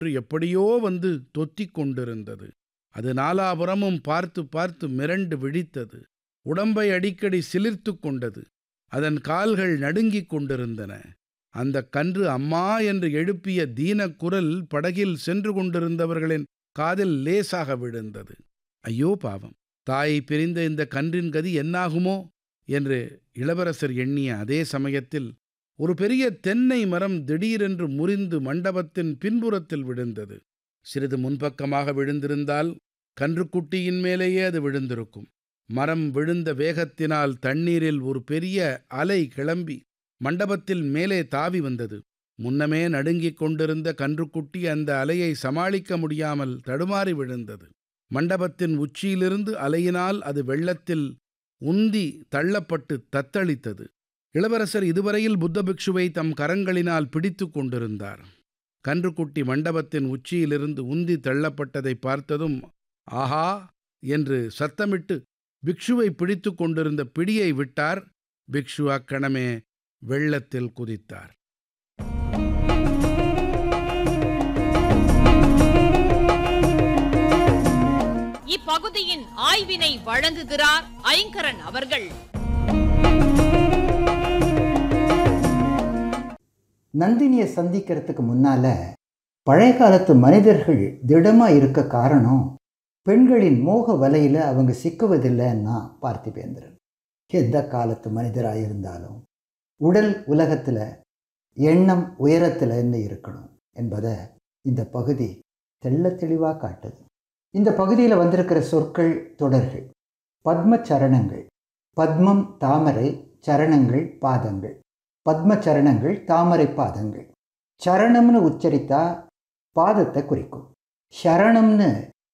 எப்படியோ வந்து தொத்திக் கொண்டிருந்தது அது நாலாபுறமும் பார்த்து பார்த்து மிரண்டு விழித்தது உடம்பை அடிக்கடி சிலிர்த்துக் கொண்டது அதன் கால்கள் நடுங்கிக் கொண்டிருந்தன அந்த கன்று அம்மா என்று எழுப்பிய தீனக் குரல் படகில் சென்று கொண்டிருந்தவர்களின் காதில் லேசாக விழுந்தது ஐயோ பாவம் தாயை பிரிந்த இந்த கன்றின் கதி என்னாகுமோ என்று இளவரசர் எண்ணிய அதே சமயத்தில் ஒரு பெரிய தென்னை மரம் திடீரென்று முறிந்து மண்டபத்தின் பின்புறத்தில் விழுந்தது சிறிது முன்பக்கமாக விழுந்திருந்தால் கன்றுக்குட்டியின் மேலேயே அது விழுந்திருக்கும் மரம் விழுந்த வேகத்தினால் தண்ணீரில் ஒரு பெரிய அலை கிளம்பி மண்டபத்தில் மேலே தாவி வந்தது முன்னமே நடுங்கிக் கொண்டிருந்த கன்றுக்குட்டி அந்த அலையை சமாளிக்க முடியாமல் தடுமாறி விழுந்தது மண்டபத்தின் உச்சியிலிருந்து அலையினால் அது வெள்ளத்தில் உந்தி தள்ளப்பட்டு தத்தளித்தது இளவரசர் இதுவரையில் புத்த பிக்ஷுவை தம் கரங்களினால் பிடித்து கொண்டிருந்தார் கன்றுக்குட்டி மண்டபத்தின் உச்சியிலிருந்து உந்தி தள்ளப்பட்டதை பார்த்ததும் ஆஹா என்று சத்தமிட்டு பிக்ஷுவை பிடித்து கொண்டிருந்த பிடியை விட்டார் பிக்ஷு அக்கணமே வெள்ளத்தில் குதித்தார் இப்பகுதியின் ஆய்வினை வழங்குகிறார் ஐங்கரன் அவர்கள் நந்தினியை சந்திக்கிறதுக்கு முன்னால பழைய காலத்து மனிதர்கள் திடமா இருக்க காரணம் பெண்களின் மோக வலையில அவங்க சிக்குவதில்லைன்னா பார்த்திபேந்திரன் எந்த காலத்து மனிதராக இருந்தாலும் உடல் உலகத்துல எண்ணம் உயரத்துல என்ன இருக்கணும் என்பதை இந்த பகுதி தெள்ள தெளிவாக காட்டுது இந்த பகுதியில் வந்திருக்கிற சொற்கள் தொடர்கள் பத்ம சரணங்கள் பத்மம் தாமரை சரணங்கள் பாதங்கள் பத்ம சரணங்கள் தாமரை பாதங்கள் சரணம்னு உச்சரித்தா பாதத்தை குறிக்கும் சரணம்னு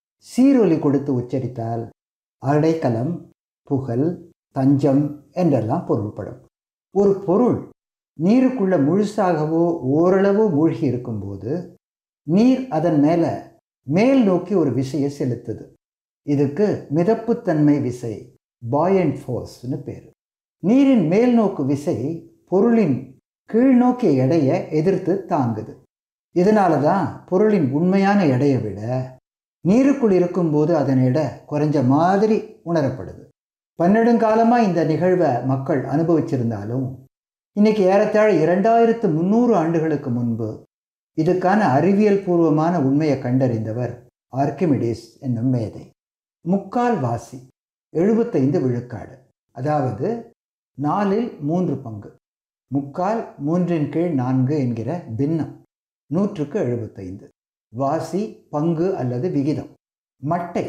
சீரொலி கொடுத்து உச்சரித்தால் அடைக்கலம் புகழ் தஞ்சம் என்றெல்லாம் பொருள்படும் ஒரு பொருள் நீருக்குள்ள முழுசாகவோ ஓரளவோ மூழ்கி இருக்கும்போது நீர் அதன் மேலே மேல் நோக்கி ஒரு விசையை செலுத்துது இதுக்கு மிதப்புத்தன்மை விசை பாயண்ட் ஃபோர்ஸ்னு பேர் நீரின் மேல் நோக்கு விசை பொருளின் கீழ்நோக்கிய எடையை எதிர்த்து தாங்குது இதனால தான் பொருளின் உண்மையான எடையை விட நீருக்குள் இருக்கும்போது அதன் எடை குறைஞ்ச மாதிரி உணரப்படுது பன்னெடுங்காலமாக இந்த நிகழ்வை மக்கள் அனுபவிச்சிருந்தாலும் இன்னைக்கு ஏறத்தாழ இரண்டாயிரத்து முந்நூறு ஆண்டுகளுக்கு முன்பு இதுக்கான அறிவியல் பூர்வமான உண்மையை கண்டறிந்தவர் ஆர்கிமிடிஸ் என்னும் மேதை முக்கால் வாசி எழுபத்தைந்து விழுக்காடு அதாவது நாலில் மூன்று பங்கு முக்கால் மூன்றின் கீழ் நான்கு என்கிற பின்னம் நூற்றுக்கு எழுபத்தைந்து வாசி பங்கு அல்லது விகிதம் மட்டை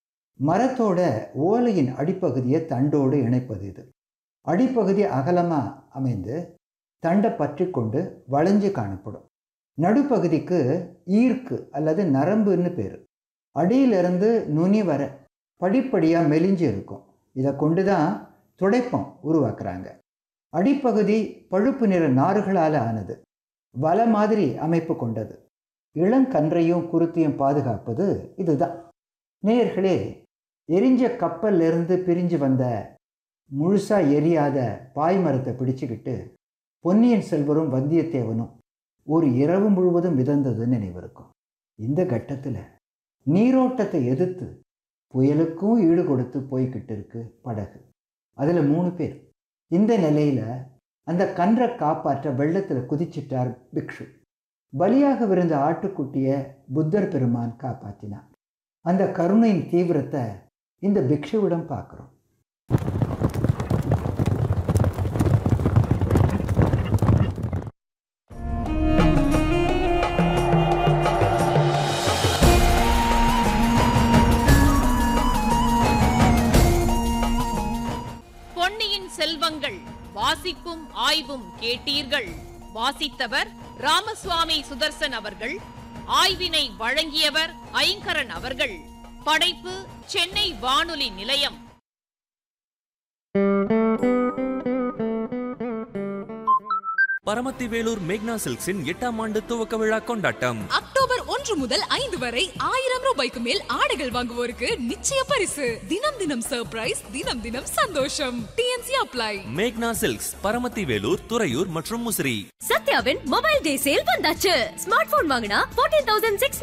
மரத்தோட ஓலையின் அடிப்பகுதியை தண்டோடு இணைப்பது இது அடிப்பகுதி அகலமாக அமைந்து தண்டை பற்றி கொண்டு வளைஞ்சு காணப்படும் நடுப்பகுதிக்கு ஈர்க்கு அல்லது நரம்புன்னு பேர் அடியிலிருந்து நுனி வர படிப்படியாக மெலிஞ்சு இருக்கும் இதை கொண்டு தான் துடைப்பம் உருவாக்குறாங்க அடிப்பகுதி பழுப்பு நிற நார்களால் ஆனது வலை மாதிரி அமைப்பு கொண்டது இளங்கன்றையும் குருத்தையும் பாதுகாப்பது இதுதான் நேயர்களே எரிஞ்ச கப்பல்லிருந்து பிரிஞ்சு வந்த முழுசா எரியாத பாய்மரத்தை பிடிச்சுக்கிட்டு பொன்னியின் செல்வரும் வந்தியத்தேவனும் ஒரு இரவு முழுவதும் மிதந்தது நினைவிருக்கும் இந்த கட்டத்தில் நீரோட்டத்தை எதிர்த்து புயலுக்கும் ஈடு கொடுத்து போய்கிட்டு இருக்கு படகு அதில் மூணு பேர் இந்த நிலையில் அந்த கன்றை காப்பாற்ற வெள்ளத்தில் குதிச்சிட்டார் பிக்ஷு பலியாகவிருந்த ஆட்டுக்குட்டியை புத்தர் பெருமான் காப்பாற்றினார் அந்த கருணையின் தீவிரத்தை இந்த பிக்ஷுவிடம் பார்க்குறோம் பொன்னியின் செல்வங்கள் வாசிப்பும் ஆய்வும் கேட்டீர்கள் வாசித்தவர் ராமசுவாமி சுதர்சன் அவர்கள் ஆய்வினை வழங்கியவர் ஐங்கரன் அவர்கள் படைப்பு சென்னை வானொலி நிலையம் பரமத்தி வேலூர் மேக்னா சில்க்ஸின் எட்டாம் ஆண்டு துவக்க விழா கொண்டாட்டம் அக்டோபர் ஒன்று முதல் ஐந்து வரை ஆயிரம் ரூபாய்க்கு மேல் ஆடைகள் வாங்குவோருக்கு நிச்சய பரிசு தினம் தினம் சர்ப்ரைஸ் தினம் தினம் சந்தோஷம் டிஎன்சி அப்ளை மேக்னா சில்க்ஸ் பரமத்தி வேலூர் துறையூர் மற்றும் முசிறி சத்யாவின் மொபைல் டே சேல் வந்தாச்சு ஸ்மார்ட் போன் வாங்கினா 14690